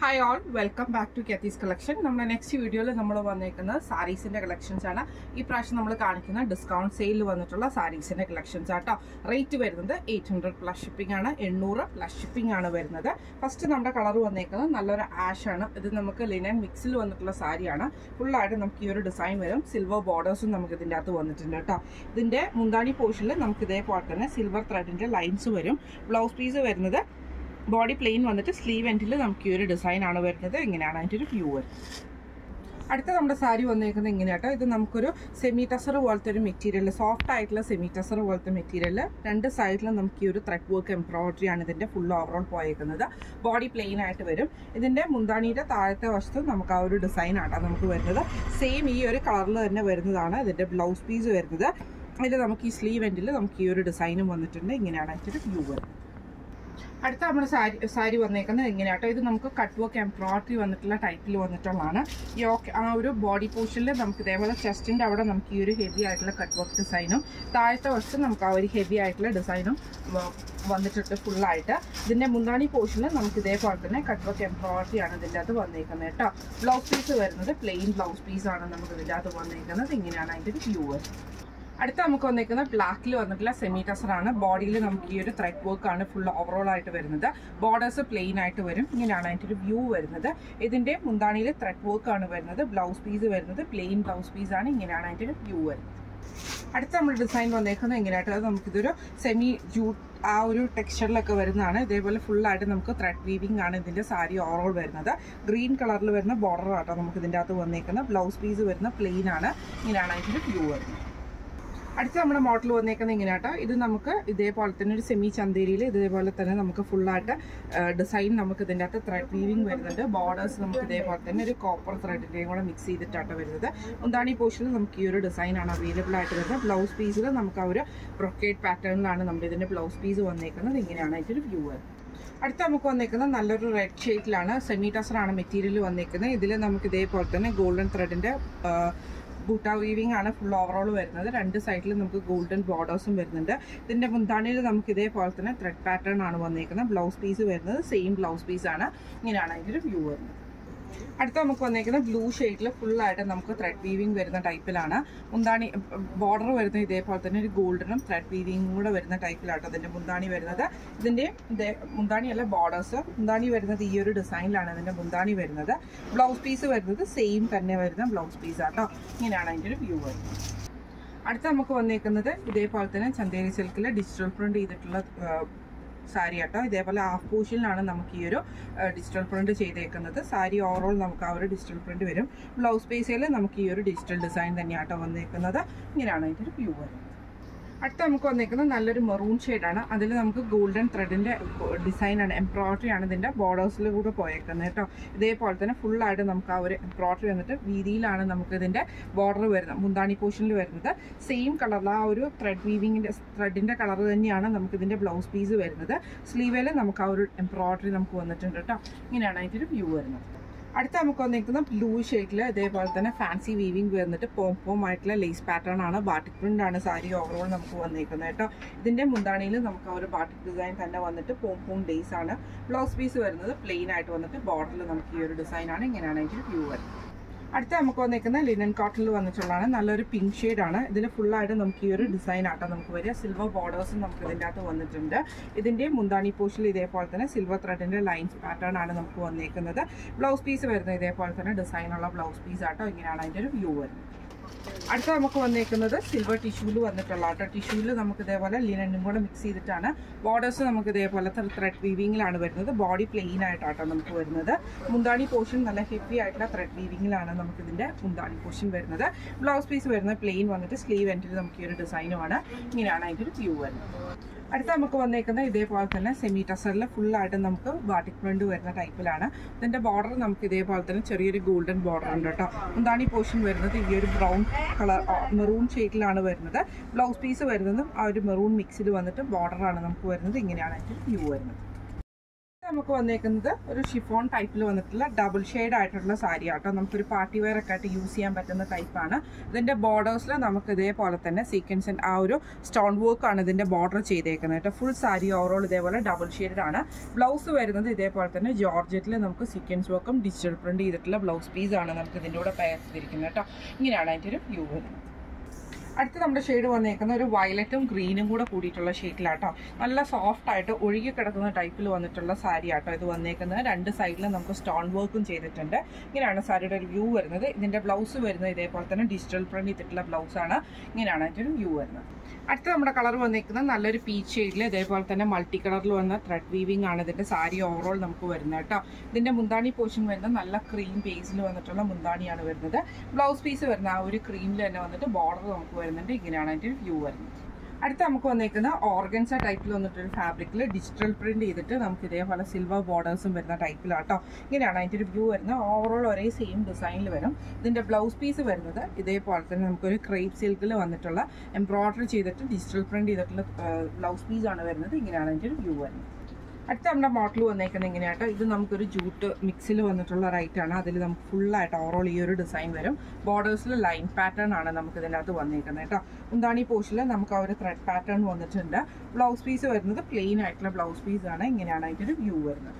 hi all welcome back to കെത്തീസ് collection നമ്മുടെ next വീഡിയോയിൽ നമ്മൾ വന്നേക്കുന്നത് സാരീസിന്റെ കളക്ഷൻസ് ആണ് ഈ പ്രാവശ്യം നമ്മൾ കാണിക്കുന്ന ഡിസ്കൗണ്ട് സെയിലിൽ വന്നിട്ടുള്ള സാരീസിന്റെ കളക്ഷൻസ് ആട്ടോ റേറ്റ് വരുന്നത് എയ്റ്റ് ഹൺഡ്രഡ് പ്ലസ് ഷിപ്പിംഗ് ആണ് എണ്ണൂറ് പ്ലസ് ഷിപ്പിംഗ് ആണ് വരുന്നത് ഫസ്റ്റ് നമ്മുടെ കളർ വന്നേക്കുന്നത് നല്ലൊരു ആഷ് ആണ് ഇത് നമുക്ക് ലിനൻ മിക്സിൽ വന്നിട്ടുള്ള സാരിയാണ് ഫുള്ളായിട്ട് നമുക്ക് ഈ ഒരു ഡിസൈൻ വരും സിൽവർ ബോർഡേഴ്സും നമുക്ക് ഇതിൻ്റെ അകത്ത് വന്നിട്ടുണ്ട് കേട്ടോ ഇതിന്റെ മുന്താണി പോർഷനിൽ നമുക്ക് ഇതേപോലെ തന്നെ സിൽവർ ത്രെഡിന്റെ ലൈൻസ് വരും ബ്ലൗസ് പീസ് വരുന്നത് ബോഡി പ്ലെയിൻ വന്നിട്ട് സ്ലീവ് എൻഡിൽ നമുക്ക് ഈ ഒരു ഡിസൈൻ ആണ് വരുന്നത് ഇങ്ങനെയാണ് അതിൻ്റെ ഒരു വ്യൂ അടുത്ത നമ്മുടെ സാരി വന്നേക്കുന്നത് ഇങ്ങനെയാട്ടോ ഇത് നമുക്കൊരു സെമി ടസർ പോലത്തെ ഒരു മെറ്റീരിയൽ സോഫ്റ്റ് ആയിട്ടുള്ള സെമി ടസർ പോലത്തെ മെറ്റീരിയൽ രണ്ട് സൈഡിലും നമുക്ക് ഈ ഒരു ത്രെഡ് വർക്ക് എംബ്രോയിഡറി ആണ് ഇതിന്റെ ഫുൾ ഓവറോൾ പോയേക്കുന്നത് ബോഡി പ്ലെയിൻ ആയിട്ട് വരും ഇതിന്റെ മുന്താണിയുടെ താഴത്തെ വശത്ത് നമുക്ക് ആ ഒരു ഡിസൈൻ ആട്ടോ നമുക്ക് വരുന്നത് സെയിം ഈ ഒരു കളറിൽ തന്നെ വരുന്നതാണ് ഇതിന്റെ ബ്ലൗസ് പീസ് വരുന്നത് അതിൽ നമുക്ക് ഈ സ്ലീവ് എൻഡിൽ നമുക്ക് ഈ ഒരു ഡിസൈനും വന്നിട്ടുണ്ട് ഇങ്ങനെയാണ് അതിൻ്റെ ഒരു വ്യൂ വരുന്നത് അടുത്ത നമ്മുടെ സാരി സാരി വന്നേക്കുന്നത് എങ്ങനെയാട്ടോ ഇത് നമുക്ക് കട്ട് വർക്ക് എംബ്രോയിഡറി വന്നിട്ടുള്ള ടൈപ്പിൽ വന്നിട്ടുള്ളതാണ് യോക്ക് ആ ഒരു ബോഡി പോർഷനിൽ നമുക്ക് ഇതേപോലെ ചെസ്റ്റിൻ്റെ അവിടെ നമുക്ക് ഈ ഒരു ഹെവി ആയിട്ടുള്ള കട്ട് വർക്ക് ഡിസൈനും താഴത്തെ വശത്ത് നമുക്ക് ആ ഒരു ഹെവി ആയിട്ടുള്ള ഡിസൈനും വന്നിട്ടുണ്ട് ഫുള്ളായിട്ട് ഇതിൻ്റെ മുന്താണി പോർഷനിൽ നമുക്ക് ഇതേപോലെ തന്നെ കട്ട് വർക്ക് എംബ്രോയിഡറി ആണ് ഇതിൻ്റെ അകത്ത് വന്നേക്കുന്നത് കേട്ടോ ബ്ലൗസ് പീസ് വരുന്നത് പ്ലെയിൻ ബ്ലൗസ് പീസാണ് നമുക്ക് ഇതിൻ്റെ അകത്ത് വന്നേക്കുന്നത് ഇങ്ങനെയാണ് അതിൻ്റെ ഒരു വ്യൂ വരുന്നത് അടുത്ത നമുക്ക് വന്നിരിക്കുന്നത് ബ്ലാക്കിൽ വന്നിട്ടുള്ള സെമി ടസർ ആണ് ബോഡിയിൽ നമുക്ക് ഈ ഒരു ത്രെഡ് വർക്ക് ആണ് ഫുൾ ഓവറോൾ ആയിട്ട് വരുന്നത് ബോർഡേഴ്സ് പ്ലെയിൻ ആയിട്ട് വരും ഇങ്ങനെയാണ് അതിൻ്റെ ഒരു വ്യൂ വരുന്നത് ഇതിന്റെ മുന്താണിയിൽ ത്രെഡ് വർക്ക് ആണ് വരുന്നത് ബ്ലൗസ് പീസ് വരുന്നത് പ്ലെയിൻ ബ്ലൗസ് പീസ് ആണ് ഇങ്ങനെയാണ് അതിൻ്റെ ഒരു വ്യൂ വരുന്നത് അടുത്ത നമ്മൾ ഡിസൈൻ വന്നേക്കുന്നത് എങ്ങനെയായിട്ട് അത് നമുക്കിതൊരു സെമി ജൂട്ട് ആ ഒരു ടെക്സ്ചറിലൊക്കെ വരുന്നതാണ് ഇതേപോലെ ഫുള്ളായിട്ട് നമുക്ക് ത്രെഡ് വീവിംഗ് ആണ് ഇതിന്റെ സാരി ഓവറോൾ വരുന്നത് ഗ്രീൻ കളറിൽ വരുന്ന ബോർഡർ ആട്ടോ നമുക്ക് ഇതിൻ്റെ അകത്ത് വന്നേക്കുന്നത് ബ്ലൗസ് പീസ് വരുന്ന പ്ലെയിൻ ആണ് ഇങ്ങനെയാണ് അതിൻ്റെ വ്യൂ വരുന്നത് അടുത്ത നമ്മുടെ മോഡൽ വന്നേക്കുന്നത് ഇങ്ങനെയാട്ടോ ഇത് നമുക്ക് ഇതേപോലെ തന്നെ ഒരു സെമി ചന്തേരിയിൽ ഇതേപോലെ തന്നെ നമുക്ക് ഫുള്ളായിട്ട് ഡിസൈൻ നമുക്ക് ഇതിൻ്റെ അകത്ത് ത്രെഡ് വീവിംഗ് വരുന്നുണ്ട് ബോർഡേഴ്സ് നമുക്ക് ഇതേപോലെ തന്നെ ഒരു കോപ്പർ ത്രെഡിൻ്റെയും കൂടെ മിക്സ് ചെയ്തിട്ടാണ് വരുന്നത് മുന്താണി പോർഷനിൽ നമുക്ക് ഈ ഒരു ഡിസൈൻ ആണ് അവൈലബിൾ ആയിട്ട് വരുന്നത് ബ്ലൗസ് പീസിൽ നമുക്ക് ആ ഒരു ബ്രൊക്കേറ്റ് പാറ്റേണിലാണ് നമ്മുടെ ഇതിൻ്റെ ബ്ലൗസ് പീസ് വന്നേക്കുന്നത് ഇങ്ങനെയാണ് അതിൻ്റെ ഒരു വ്യൂ വരുന്നത് അടുത്ത നമുക്ക് വന്നേക്കുന്നത് നല്ലൊരു റെഡ് ഷെയ്ഡിലാണ് സെമി ടസറാണ് മെറ്റീരിയൽ വന്നേക്കുന്നത് ഇതിൽ നമുക്ക് ഇതേപോലെ തന്നെ ഗോൾഡൻ ത്രെഡിൻ്റെ ബൂട്ട വീവിംഗ് ആണ് ഫുൾ ഓവറോൾ വരുന്നത് രണ്ട് സൈഡിലും നമുക്ക് ഗോൾഡൻ ബോർഡേഴ്സും വരുന്നുണ്ട് ഇതിന്റെ മുന്താണിയിൽ നമുക്ക് ഇതേപോലെ തന്നെ ത്രെഡ് പാറ്റേൺ ആണ് വന്നേക്കുന്നത് ബ്ലൗസ് പീസ് വരുന്നത് സെയിം ബ്ലൗസ് പീസ് ആണ് ഇങ്ങനെയാണ് അതിൻ്റെ ഒരു വ്യൂ വരുന്നത് അടുത്ത നമുക്ക് വന്നേക്കുന്നത് ബ്ലൂ ഷെയ്ഡിൽ ഫുള്ളായിട്ട് നമുക്ക് ത്രെഡ് വീവിംഗ് വരുന്ന ടൈപ്പിലാണ് മുന്താണി ബോർഡർ വരുന്ന ഇതേപോലെ തന്നെ ഒരു ഗോൾഡനും ത്രെഡ് വീവിംഗും കൂടെ വരുന്ന ടൈപ്പിലാട്ടോ അതിന്റെ മുന്താണി വരുന്നത് ഇതിന്റെ മുന്താണിയല്ല ബോർഡേഴ്സ് മുന്താണി വരുന്നത് ഈ ഒരു ഡിസൈനിലാണ് ഇതിന്റെ മുന്താണി വരുന്നത് ബ്ലൗസ് പീസ് വരുന്നത് സെയിം തന്നെ വരുന്ന ബ്ലൗസ് പീസ് ആട്ടോ ഇങ്ങനെയാണ് അതിന്റെ ഒരു വ്യൂ വരുന്നത് അടുത്ത നമുക്ക് വന്നേക്കുന്നത് ഇതേപോലെ തന്നെ ചന്തേരി സിൽക്കിൽ ഡിജിറ്റൽ പ്രിന്റ് ചെയ്തിട്ടുള്ള സാരി ആട്ടോ ഇതേപോലെ ഹാഫ് പോർഷനിലാണ് നമുക്ക് ഈ ഒരു ഡിജിറ്റൽ പ്രിന്റ് ചെയ്തേക്കുന്നത് സാരി ഓവറോൾ നമുക്ക് ആ ഒരു ഡിജിറ്റൽ പ്രിന്റ് വരും ബ്ലൗസ് പീസിൽ നമുക്ക് ഈ ഒരു ഡിജിറ്റൽ ഡിസൈൻ തന്നെയാട്ടോ വന്നേക്കുന്നത് ഇങ്ങനെയാണ് അതിൻ്റെ ഒരു വ്യൂ വരുന്നത് അടുത്ത നമുക്ക് വന്നേക്കുന്നത് നല്ലൊരു മെറൂൺ ഷെയ്ഡാണ് അതിൽ നമുക്ക് ഗോൾഡൻ ത്രെഡിന്റെ ഡിസൈനാണ് എംബ്രോയിഡറി ആണ് ഇതിന്റെ ബോർഡേഴ്സിൽ കൂടെ പോയേക്കുന്നത് കേട്ടോ ഇതേപോലെ തന്നെ ഫുള്ളായിട്ട് നമുക്ക് ആ ഒരു എംബ്രോയിഡറി വന്നിട്ട് വീതിയിലാണ് നമുക്ക് ഇതിന്റെ ബോർഡർ വരുന്നത് മുന്താണി പോർഷനിൽ വരുന്നത് സെയിം കളറിൽ ആ ഒരു ത്രെഡ് വീവിങ്ങിന്റെ ത്രെഡിന്റെ കളർ തന്നെയാണ് നമുക്ക് ഇതിന്റെ ബ്ലൗസ് പീസ് വരുന്നത് സ്ലീവിൽ നമുക്ക് ആ ഒരു എംബ്രോയിഡറി നമുക്ക് വന്നിട്ടുണ്ട് കേട്ടോ ഇങ്ങനെയാണ് അതിൻ്റെ ഒരു വ്യൂ വരുന്നത് അടുത്ത നമുക്ക് വന്നിരിക്കുന്ന ബ്ലൂ ഷെയ്ഡിൽ ഇതേപോലെ തന്നെ ഫാൻസി വീവിംഗ് വന്നിട്ട് പോം പോം ആയിട്ടുള്ള ലേസ് പാറ്റേൺ ആണ് ബാട്ടിക് പ്രിന്റ് ആണ് സാരി ഓവറോൾ നമുക്ക് വന്നിരിക്കുന്നത് കേട്ടോ ഇതിന്റെ മുന്താണിയിൽ നമുക്ക് ആ ഒരു ബാട്ടിക് ഡിസൈൻ തന്നെ വന്നിട്ട് പോം പോം ലേസ് ആണ് ബ്ലൗസ് പീസ് വരുന്നത് പ്ലെയിൻ ആയിട്ട് വന്നിട്ട് ബോർഡറിൽ നമുക്ക് ഈ ഒരു ഡിസൈൻ ആണ് ഇങ്ങനെയാണ് അതിൻ്റെ വ്യൂ വരുന്നത് അടുത്ത നമുക്ക് വന്നിരിക്കുന്ന ലിനൻ കോട്ടണിൽ വന്നിട്ടുള്ളതാണ് നല്ലൊരു പിങ്ക് ഷെയ്ഡ് ആണ് ഇതിൽ ഫുള്ളായിട്ട് നമുക്ക് ഈ ഒരു ഡിസൈൻ ആട്ടോ നമുക്ക് വരിക സിൽവർ ബോർഡേഴ്സും നമുക്ക് ഇതിൻ്റെ അകത്ത് വന്നിട്ടുണ്ട് ഇതിൻ്റെ മുന്താണി പോഷനിൽ ഇതേപോലെ തന്നെ സിൽവർ ത്രെഡിൻ്റെ ലൈൻസ് പാറ്റേൺ ആണ് നമുക്ക് വന്നിരിക്കുന്നത് ബ്ലൗസ് പീസ് വരുന്നത് ഇതേപോലെ തന്നെ ഡിസൈനുള്ള ബ്ലൗസ് പീസ് ആട്ടോ ഇങ്ങനെയാണ് അതിൻ്റെ ഒരു വ്യൂ വരുന്നത് അടുത്ത നമുക്ക് വന്നേക്കുന്നത് സിൽവർ ടിഷ്യൂല് വന്നിട്ടുള്ള കേട്ടോ ടിഷ്യൂല് നമുക്ക് ഇതേപോലെ ലിനനും കൂടെ മിക്സ് ചെയ്തിട്ടാണ് ബോർഡേഴ്സ് നമുക്ക് ഇതേപോലത്തെ ത്രെഡ് വീവിങ്ങിലാണ് വരുന്നത് ബോഡി പ്ലെയിൻ ആയിട്ടാട്ടോ നമുക്ക് വരുന്നത് മുന്താണി പോർഷൻ നല്ല ഹെവി ആയിട്ടുള്ള ത്രെഡ് വീവിങ്ങിലാണ് നമുക്ക് ഇതിന്റെ മുന്താണി പോർഷൻ വരുന്നത് ബ്ലൗസ് പീസ് വരുന്നത് പ്ലെയിൻ വന്നിട്ട് സ്ലീവ് എൻഡിൽ നമുക്ക് ഈ ഒരു ഡിസൈനുമാണ് ഇങ്ങനെയാണ് അതിൻ്റെ ഒരു വ്യൂ വരുന്നത് അടുത്ത നമുക്ക് വന്നേക്കുന്നത് ഇതേപോലെ തന്നെ സെമി ടസറിൽ ഫുള്ളായിട്ട് നമുക്ക് ബാട്ടിക് പ്രിന്റ് വരുന്ന ടൈപ്പിലാണ് ഇതിന്റെ ബോർഡർ നമുക്ക് ഇതേപോലെ തന്നെ ചെറിയൊരു ഗോൾഡൻ ബോർഡർ ഉണ്ട് കേട്ടോ എന്താണ് ഈ പോർഷൻ വരുന്നത് ഈ ഒരു ബ്രൗൺ കളർ മെറൂൺ ഷെയ്ഡിലാണ് വരുന്നത് ബ്ലൗസ് പീസ് വരുന്നതും ആ ഒരു മെറൂൺ മിക്സിൽ വന്നിട്ട് ബോർഡറാണ് നമുക്ക് വരുന്നത് ഇങ്ങനെയാണ് അതിൻ്റെ വ്യൂ വരുന്നത് നമുക്ക് വന്നേക്കുന്നത് ഒരു ഷിഫോൺ ടൈപ്പിൽ വന്നിട്ടുള്ള ഡബിൾ ഷെയ്ഡ് ആയിട്ടുള്ള സാരി ആട്ടോ നമുക്കൊരു പാർട്ടി വെയർ ഒക്കെ ആയിട്ട് യൂസ് ചെയ്യാൻ പറ്റുന്ന ടൈപ്പാണ് ഇതിന്റെ ബോർഡേഴ്സിൽ നമുക്ക് ഇതേപോലെ തന്നെ സീക്വൻസ് ആ ഒരു സ്റ്റോൺ വർക്ക് ആണ് ഇതിന്റെ ബോർഡർ ചെയ്തേക്കുന്നത് കേട്ടോ ഫുൾ സാരി ഓവറോൾ ഇതേപോലെ ഡബിൾ ഷെയ്ഡ് ആണ് ബ്ലൗസ് വരുന്നത് ഇതേപോലെ തന്നെ ജോർജറ്റിൽ നമുക്ക് സീക്വൻസ് വർക്കും ഡിജിറ്റൽ പ്രിന്റ് ചെയ്തിട്ടുള്ള ബ്ലൗസ് പീസ് ആണ് നമുക്ക് ഇതിൻ്റെ കൂടെ പെയർ ചെയ്തിരിക്കുന്നത് കേട്ടോ ഇങ്ങനെയാണ് അതിൻ്റെ ഒരു വ്യൂ വരുന്നത് അടുത്ത നമ്മുടെ ഷെയ്ഡ് വന്നേക്കുന്ന ഒരു വയലറ്റും ഗ്രീനും കൂടെ കൂടിയിട്ടുള്ള ഷെയ്ഡിലാട്ടോ നല്ല സോഫ്റ്റ് ആയിട്ട് ഒഴുകി കിടക്കുന്ന ടൈപ്പിൽ വന്നിട്ടുള്ള സാരി ആട്ടോ ഇത് വന്നേക്കുന്നത് രണ്ട് സൈഡിലും നമുക്ക് സ്റ്റോൺ വർക്കും ചെയ്തിട്ടുണ്ട് ഇങ്ങനെയാണ് സാരിയുടെ ഒരു വ്യൂ വരുന്നത് ഇതിന്റെ ബ്ലൗസ് വരുന്നത് ഇതേപോലെ തന്നെ ഡിജിറ്റൽ പ്രിന്റ് ചെയ്തിട്ടുള്ള ബ്ലൗസ് ആണ് ഇങ്ങനെയാണ് അതിന്റെ ഒരു വ്യൂ വരുന്നത് അടുത്ത നമ്മുടെ കളർ വന്നേക്കുന്നത് നല്ലൊരു പീച്ച് ഷെയ്ഡിൽ ഇതേപോലെ തന്നെ മൾട്ടി കളറിൽ വന്ന ത്രെഡ് വീവിംഗ് ആണ് ഇതിന്റെ സാരി ഓവറോൾ നമുക്ക് വരുന്നത് കേട്ടോ ഇതിന്റെ മുന്താണി പോർഷൻ വരുന്നത് നല്ല ക്രീം ബേസിൽ വന്നിട്ടുള്ള മുന്താണിയാണ് വരുന്നത് ബ്ലൗസ് പീസ് വരുന്ന ആ ഒരു ക്രീമിൽ തന്നെ വന്നിട്ട് ബോർഡർ നമുക്ക് വരുന്നുണ്ട് ഇങ്ങനെയാണ് അതിന്റെ വ്യൂ വരുന്നത് അടുത്ത നമുക്ക് വന്നേക്കുന്ന ഓർഗൻസ ടൈപ്പിൽ വന്നിട്ടൊരു ഫാബ്രിക്കിൽ ഡിജിറ്റൽ പ്രിന്റ് ചെയ്തിട്ട് നമുക്ക് ഇതേപോലെ സിൽവർ ബോർഡേഴ്സും വരുന്ന ടൈപ്പിലാട്ടോ ഇങ്ങനെയാണ് അതിൻ്റെ ഒരു വ്യൂ വരുന്നത് ഓവറോൾ ഒരേ സെയിം ഡിസൈനിൽ വരും ഇതിൻ്റെ ബ്ലൗസ് പീസ് വരുന്നത് ഇതേപോലെ തന്നെ നമുക്കൊരു ക്രേപ്പ് സിൽക്കിൽ വന്നിട്ടുള്ള എംബ്രോയിഡറി ചെയ്തിട്ട് ഡിജിറ്റൽ പ്രിന്റ് ചെയ്തിട്ടുള്ള ബ്ലൗസ് പീസാണ് വരുന്നത് ഇങ്ങനെയാണ് അതിൻ്റെ ഒരു വ്യൂ വരുന്നത് അടുത്ത നമ്മുടെ മോഡൽ വന്നേക്കുന്നത് ഇങ്ങനെയാട്ടോ ഇത് നമുക്കൊരു ജൂട്ട് മിക്സിൽ വന്നിട്ടുള്ള റൈറ്റാണ് അതിൽ നമുക്ക് ഫുള്ളായിട്ട് ഓവറോൾ ഈ ഒരു ഡിസൈൻ വരും ബോർഡേഴ്സിൽ ലൈൻ പാറ്റേൺ ആണ് നമുക്ക് ഇതിനകത്ത് വന്നേക്കുന്നത് കേട്ടോ മുന്താണി പോഷിൽ നമുക്ക് ആ ഒരു ത്രെഡ് പാറ്റേൺ വന്നിട്ടുണ്ട് ബ്ലൗസ് പീസ് വരുന്നത് പ്ലെയിൻ ആയിട്ടുള്ള ബ്ലൗസ് പീസ് ആണ് ഇങ്ങനെയാണ് അതിൻ്റെ ഒരു വ്യൂ വരുന്നത്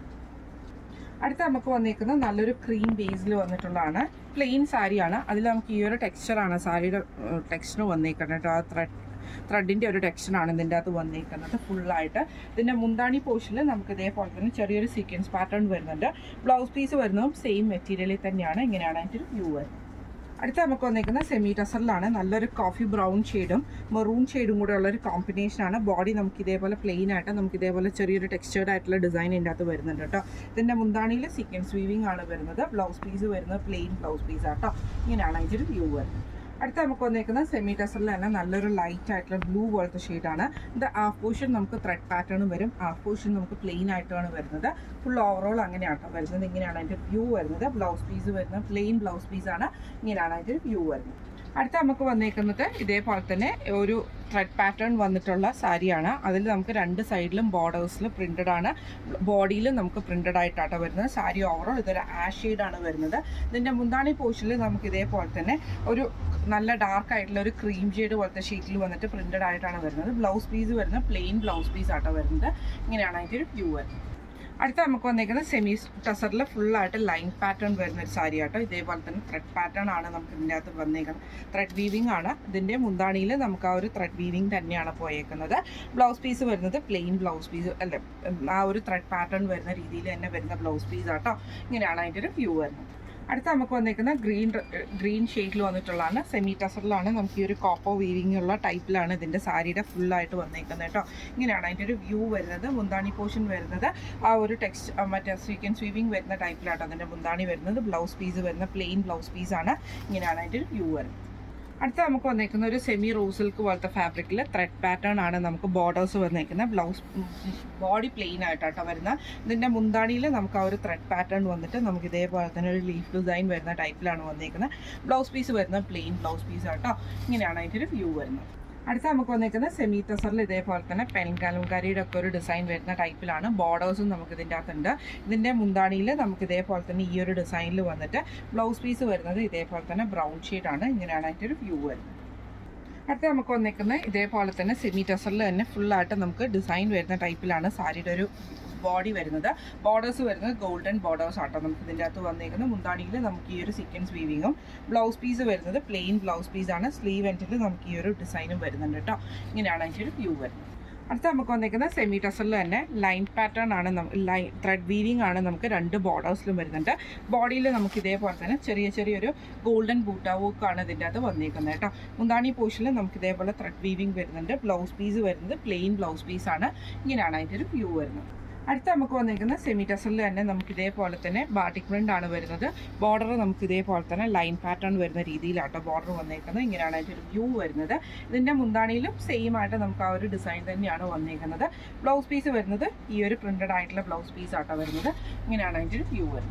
അടുത്ത നമുക്ക് വന്നേക്കുന്നത് നല്ലൊരു ക്രീം ബേസിൽ വന്നിട്ടുള്ളതാണ് പ്ലെയിൻ സാരിയാണ് അതിൽ നമുക്ക് ഈ ഒരു ടെക്സ്ചറാണ് സാരിയുടെ ടെക്സ്ചർ വന്നേക്കുന്നത് കേട്ടോ ആ ത്രെഡ് ത്രെഡിൻ്റെ ഒരു ടെക്സ്ചറാണ് ഇതിൻ്റെ അകത്ത് വന്നിരിക്കുന്നത് ഫുള്ളായിട്ട് ഇതിൻ്റെ മുന്താണി പോർഷനിൽ നമുക്ക് ഇതേപോലെ തന്നെ ചെറിയൊരു സീക്വൻസ് പാറ്റേൺ വരുന്നുണ്ട് ബ്ലൗസ് പീസ് വരുന്നതും സെയിം മെറ്റീരിയലിൽ തന്നെയാണ് ഇങ്ങനെയാണ് അതിൻ്റെ ഒരു വ്യൂ വരുന്നത് അടുത്ത നമുക്ക് വന്നിരിക്കുന്ന സെമി ടസറിലാണ് നല്ലൊരു കോഫി ബ്രൗൺ ഷെയ്ഡും മെറൂൺ ഷെയ്ഡും കൂടെ ഉള്ള ഒരു കോമ്പിനേഷനാണ് ബോഡി നമുക്ക് ഇതേപോലെ പ്ലെയിൻ ആയിട്ട് നമുക്ക് ഇതേപോലെ ചെറിയൊരു ടെക്സ്ചേർഡ് ആയിട്ടുള്ള ഡിസൈൻ ഇതിൻ്റെ അകത്ത് വരുന്നുണ്ട് കേട്ടോ ഇതിൻ്റെ മുന്താണിയിൽ സീക്വൻസ് വീവിംഗ് ആണ് വരുന്നത് ബ്ലൗസ് പീസ് വരുന്നത് പ്ലെയിൻ ബ്ലൗസ് പീസ് ആട്ടോ ഇങ്ങനെയാണ് അതിൻ്റെ ഒരു വ്യൂ വരുന്നത് അടുത്ത നമുക്ക് വന്നേക്കുന്നത് സെമി ടെസറിൽ തന്നെ നല്ലൊരു ലൈറ്റ് ആയിട്ടുള്ള ബ്ലൂ പോലത്തെ ഷെയ്ഡാണ് ഇത് ഹാഫ് പോർഷൻ നമുക്ക് ത്രെഡ് പാറ്റേണും വരും ഹാഫ് പോർഷൻ നമുക്ക് പ്ലെയിൻ ആയിട്ടാണ് വരുന്നത് ഫുൾ ഓവറോൾ അങ്ങനെയാണ് വരുന്നത് ഇങ്ങനെയാണ് അതിൻ്റെ വ്യൂ വരുന്നത് ബ്ലൗസ് പീസ് വരുന്നത് പ്ലെയിൻ ബ്ലൗസ് പീസാണ് ഇങ്ങനെയാണ് അതിൻ്റെ വ്യൂ വരുന്നത് അടുത്ത നമുക്ക് വന്നേക്കുന്നത് ഇതേപോലെ തന്നെ ഒരു ത്രെഡ് പാറ്റേൺ വന്നിട്ടുള്ള സാരിയാണ് അതിൽ നമുക്ക് രണ്ട് സൈഡിലും ബോർഡേഴ്സിൽ പ്രിന്റഡ് ആണ് ബോഡിയിൽ നമുക്ക് പ്രിന്റഡ് ആയിട്ടാണ് വരുന്നത് സാരി ഓവറോൾ ഇതൊരു ആഷ് ആണ് വരുന്നത് ഇതിൻ്റെ മുന്താണി പോർഷനിൽ നമുക്ക് ഇതേപോലെ തന്നെ ഒരു നല്ല ഡാർക്ക് ആയിട്ടുള്ള ഒരു ക്രീം ഷെയ്ഡ് പോലത്തെ ഷീറ്റിൽ വന്നിട്ട് പ്രിന്റഡ് ആയിട്ടാണ് വരുന്നത് ബ്ലൗസ് പീസ് വരുന്നത് പ്ലെയിൻ ബ്ലൗസ് പീസ് ആട്ടോ വരുന്നത് ഇങ്ങനെയാണ് അതിൻ്റെ ഒരു വ്യൂ വരുന്നത് അടുത്ത നമുക്ക് വന്നിരിക്കുന്നത് സെമി ടസറിൽ ഫുള്ളായിട്ട് ലൈൻ പാറ്റേൺ വരുന്ന ഒരു സാരി ആട്ടോ ഇതേപോലെ തന്നെ ത്രെഡ് പാറ്റേൺ ആണ് നമുക്ക് ഇതിൻ്റെ അകത്ത് വന്നേക്കുന്നത് ത്രെഡ് വീവിംഗ് ആണ് ഇതിൻ്റെ മുന്താണിയിൽ നമുക്ക് ആ ഒരു ത്രെഡ് വീവിംഗ് തന്നെയാണ് പോയേക്കുന്നത് ബ്ലൗസ് പീസ് വരുന്നത് പ്ലെയിൻ ബ്ലൗസ് പീസ് അല്ല ആ ഒരു ത്രെഡ് പാറ്റേൺ വരുന്ന രീതിയിൽ തന്നെ വരുന്ന ബ്ലൗസ് പീസ് ആട്ടോ ഇങ്ങനെയാണ് അതിൻ്റെ ഒരു വ്യൂ വരുന്നത് അടുത്ത നമുക്ക് വന്നിരിക്കുന്ന ഗ്രീൻ ഗ്രീൻ ഷെയ്ഡിൽ വന്നിട്ടുള്ളതാണ് സെമി ടസറിലാണ് നമുക്ക് ഈ ഒരു കോപ്പോ വീവിംഗ് ഉള്ള ടൈപ്പിലാണ് ഇതിൻ്റെ സാരിയുടെ ഫുള്ളായിട്ട് വന്നിരിക്കുന്നത് കേട്ടോ ഇങ്ങനെയാണ് അതിൻ്റെ ഒരു വ്യൂ വരുന്നത് മുന്താണി പോർഷൻ വരുന്നത് ആ ഒരു ടെക്സ്റ്റ് മറ്റേ സീക്വൻസ് വീവിംഗ് വരുന്ന ടൈപ്പിലാട്ടോ അതിൻ്റെ മുന്താണി വരുന്നത് ബ്ലൗസ് പീസ് വരുന്ന പ്ലെയിൻ ബ്ലൗസ് പീസാണ് ഇങ്ങനെയാണ് അതിൻ്റെ ഒരു വ്യൂ വരുന്നത് അടുത്ത നമുക്ക് വന്നേക്കുന്ന ഒരു സെമി റോസ് സിൽക്ക് പോലത്തെ ഫാബ്രിക്കിൽ ത്രെഡ് പാറ്റേൺ ആണ് നമുക്ക് ബോർഡേഴ്സ് വന്നേക്കുന്നത് ബ്ലൗസ് ബോഡി പ്ലെയിൻ ആയിട്ടാട്ടോ വരുന്ന ഇതിൻ്റെ മുന്താണിയിൽ നമുക്ക് ആ ഒരു ത്രെഡ് പാറ്റേൺ വന്നിട്ട് നമുക്ക് ഇതേപോലെ തന്നെ ഒരു ലീഫ് ഡിസൈൻ വരുന്ന ടൈപ്പിലാണ് വന്നേക്കുന്നത് ബ്ലൗസ് പീസ് വരുന്നത് പ്ലെയിൻ ബ്ലൗസ് പീസ് ആട്ടോ ഇങ്ങനെയാണ് അതിൻ്റെ ഒരു വ്യൂ വരുന്നത് അടുത്ത നമുക്ക് വന്നിരിക്കുന്നത് സെമി ടസറിൽ ഇതേപോലെ തന്നെ പെൻകാലുംകാരിയുടെ ഒക്കെ ഒരു ഡിസൈൻ വരുന്ന ടൈപ്പിലാണ് ബോർഡേഴ്സും നമുക്ക് ഇതിൻ്റെ അകത്തുണ്ട് ഇതിൻ്റെ മുന്താണിയിൽ നമുക്ക് ഇതേപോലെ തന്നെ ഈ ഒരു ഡിസൈനിൽ വന്നിട്ട് ബ്ലൗസ് പീസ് വരുന്നത് ഇതേപോലെ തന്നെ ബ്രൗൺ ഷെയ്ഡാണ് ഇങ്ങനെയാണ് അതിൻ്റെ ഒരു വ്യൂ വരുന്നത് അടുത്ത നമുക്ക് വന്നിരിക്കുന്നത് ഇതേപോലെ തന്നെ സെമി ടസറിൽ തന്നെ ഫുള്ളായിട്ട് നമുക്ക് ഡിസൈൻ വരുന്ന ടൈപ്പിലാണ് സാരിയുടെ ഒരു ബോഡി വരുന്നത് ബോർഡേഴ്സ് വരുന്നത് ഗോൾഡൻ ബോർഡേഴ്സ് ആട്ടോ നമുക്ക് ഇതിൻ്റെ അകത്ത് വന്നേക്കുന്നത് മുന്താണിയിൽ നമുക്ക് ഈ ഒരു സീക്വൻസ് വീവിങ്ങും ബ്ലൗസ് പീസ് വരുന്നത് പ്ലെയിൻ ബ്ലൗസ് പീസാണ് സ്ലീവ് എൻഡിൽ നമുക്ക് ഈ ഒരു ഡിസൈനും വരുന്നുണ്ട് കേട്ടോ ഇങ്ങനെയാണ് അതിൻ്റെ ഒരു വ്യൂ വരുന്നത് അടുത്ത നമുക്ക് വന്നിരിക്കുന്നത് സെമി ടസറിൽ തന്നെ ലൈൻ പാറ്റേൺ ആണ് ലൈൻ ത്രെഡ് വീവിംഗ് ആണ് നമുക്ക് രണ്ട് ബോർഡേഴ്സിലും വരുന്നുണ്ട് ബോഡിയിൽ നമുക്ക് ഇതേപോലെ തന്നെ ചെറിയ ചെറിയൊരു ഗോൾഡൻ ബൂട്ട വർക്ക് ആണ് ഇതിൻ്റെ അകത്ത് വന്നിരിക്കുന്നത് കേട്ടോ മുന്താണി പോർഷനിൽ നമുക്ക് ഇതേപോലെ ത്രെഡ് വീവിംഗ് വരുന്നുണ്ട് ബ്ലൗസ് പീസ് വരുന്നത് പ്ലെയിൻ ബ്ലൗസ് പീസാണ് ഇങ്ങനെയാണ് അതിൻ്റെ ഒരു വ്യൂ വരുന്നത് അടുത്ത നമുക്ക് വന്നിരിക്കുന്ന സെമി ടസറിൽ തന്നെ നമുക്ക് ഇതേപോലെ തന്നെ ബാട്ടിക് പ്രിന്റ് ആണ് വരുന്നത് ബോർഡർ നമുക്ക് ഇതേപോലെ തന്നെ ലൈൻ പാറ്റേൺ വരുന്ന രീതിയിലാട്ടോ ബോർഡർ വന്നേക്കുന്നത് ഇങ്ങനെയാണ് അതിൻ്റെ ഒരു വ്യൂ വരുന്നത് ഇതിൻ്റെ മുന്താണിയിലും സെയിം ആയിട്ട് നമുക്ക് ആ ഒരു ഡിസൈൻ തന്നെയാണ് വന്നേക്കുന്നത് ബ്ലൗസ് പീസ് വരുന്നത് ഈ ഒരു പ്രിന്റഡ് ആയിട്ടുള്ള ബ്ലൗസ് പീസ് ആട്ടോ വരുന്നത് ഇങ്ങനെയാണ് അതിൻ്റെ ഒരു വ്യൂ വരുന്നത്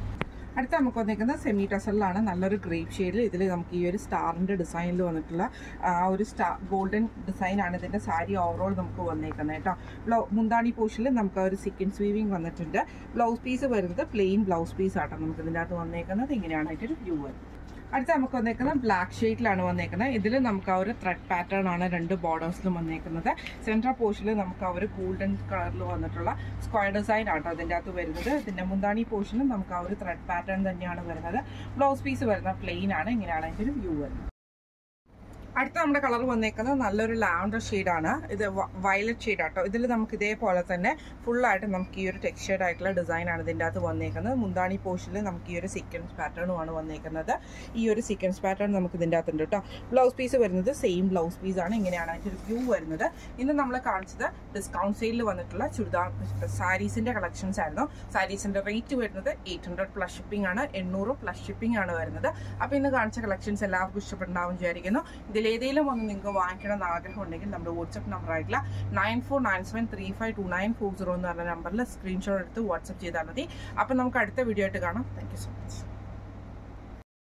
അടുത്ത നമുക്ക് വന്നിരിക്കുന്നത് സെമി ടെസലിലാണ് നല്ലൊരു ഗ്രേപ്പ് ഷെയ്ഡിൽ ഇതിൽ നമുക്ക് ഈ ഒരു സ്റ്റാറിൻ്റെ ഡിസൈനിൽ വന്നിട്ടുള്ള ആ ഒരു സ്റ്റാർ ഗോൾഡൻ ഡിസൈനാണ് ഇതിൻ്റെ സാരി ഓവറോൾ നമുക്ക് വന്നേക്കുന്നത് കേട്ടോ ബ്ലൗ മുന്താണി പോർഷനിൽ നമുക്ക് ആ ഒരു സിക്കൻ സ്വീവിങ് വന്നിട്ടുണ്ട് ബ്ലൗസ് പീസ് വരുന്നത് പ്ലെയിൻ ബ്ലൗസ് പീസ് ആട്ടോ നമുക്ക് ഇതിൻ്റെ അകത്ത് വന്നേക്കുന്നത് ഇങ്ങനെയാണ് അതിൻ്റെ വ്യൂ വരുന്നത് അടുത്ത നമുക്ക് വന്നേക്കുന്നത് ബ്ലാക്ക് ഷെയ്ഡിലാണ് വന്നേക്കുന്നത് ഇതിൽ നമുക്ക് ആ ഒരു ത്രെഡ് പാറ്റേൺ ആണ് രണ്ട് ബോർഡേഴ്സിലും വന്നേക്കുന്നത് സെൻട്രൽ പോർഷനിൽ നമുക്ക് ആ ഒരു ഗോൾഡൻ കളറിൽ വന്നിട്ടുള്ള സ്ക്വയർ ഡിസൈൻ ആട്ടോ അതിൻ്റെ അകത്ത് വരുന്നത് ഇതിൻ്റെ മുന്താണി പോർഷനിൽ നമുക്ക് ആ ഒരു ത്രെഡ് പാറ്റേൺ തന്നെയാണ് വരുന്നത് ബ്ലൗസ് പീസ് വരുന്ന പ്ലെയിൻ ആണ് ഇങ്ങനെയാണ് അതിൻ്റെ ഒരു വ്യൂ വരുന്നത് അടുത്ത നമ്മുടെ കളർ വന്നേക്കുന്നത് നല്ലൊരു ലാവണ്ടർ ഷെയ്ഡാണ് ഇത് വയലറ്റ് ഷെയ്ഡ് ആട്ടോ ഇതിൽ നമുക്ക് ഇതേപോലെ തന്നെ ഫുള്ളായിട്ട് നമുക്ക് ഈ ഒരു ടെക്സ്ചേർഡ് ആയിട്ടുള്ള ഡിസൈൻ ആണ് ഇതിൻ്റെ അകത്ത് വന്നേക്കുന്നത് മുന്താണി പോർഷനിൽ നമുക്ക് ഈ ഒരു സീക്വൻസ് പാറ്റേണുമാണ് വന്നേക്കുന്നത് ഈ ഒരു സീക്വൻസ് പാറ്റേൺ നമുക്ക് ഇതിൻ്റെ അകത്തുണ്ട് കേട്ടോ ബ്ലൗസ് പീസ് വരുന്നത് സെയിം ബ്ലൗസ് പീസ് ആണ് ഇങ്ങനെയാണ് അതിൻ്റെ ഒരു വ്യൂ വരുന്നത് ഇന്ന് നമ്മൾ കാണിച്ചത് ഡിസ്കൗണ്ട് സെയിലിൽ വന്നിട്ടുള്ള ചുരിദാർ സാരീസിൻ്റെ കളക്ഷൻസ് ആയിരുന്നു സാരീസിൻ്റെ റേറ്റ് വരുന്നത് എയ്റ്റ് ഹൺഡ്രഡ് പ്ലസ് ഷിപ്പിംഗ് ആണ് എണ്ണൂറ് പ്ലസ് ഷിപ്പിംഗ് ആണ് വരുന്നത് അപ്പോൾ ഇന്ന് കാണിച്ച കളക്ഷൻസ് എല്ലാവർക്കും ഇഷ്ടപ്പെട്ടുണ്ടാവും വിചാരിക്കുന്നു ഇതിലേതെങ്കിലും ഒന്ന് നിങ്ങൾക്ക് വാങ്ങിക്കണം എന്ന് ആഗ്രഹം ഉണ്ടെങ്കിൽ നമ്മുടെ വാട്സപ്പ് നമ്പർ ആയിട്ടുള്ള nine four nine seven three five two nine four zero എന്ന് പറഞ്ഞ നമ്പറിൽ സ്ക്രീൻഷോട്ട് എടുത്ത് വാട്സപ്പ് ചെയ്താൽ മതി അപ്പം നമുക്ക് അടുത്ത വീഡിയോ ആയിട്ട് കാണാം താങ്ക് യു സോ മച്ച്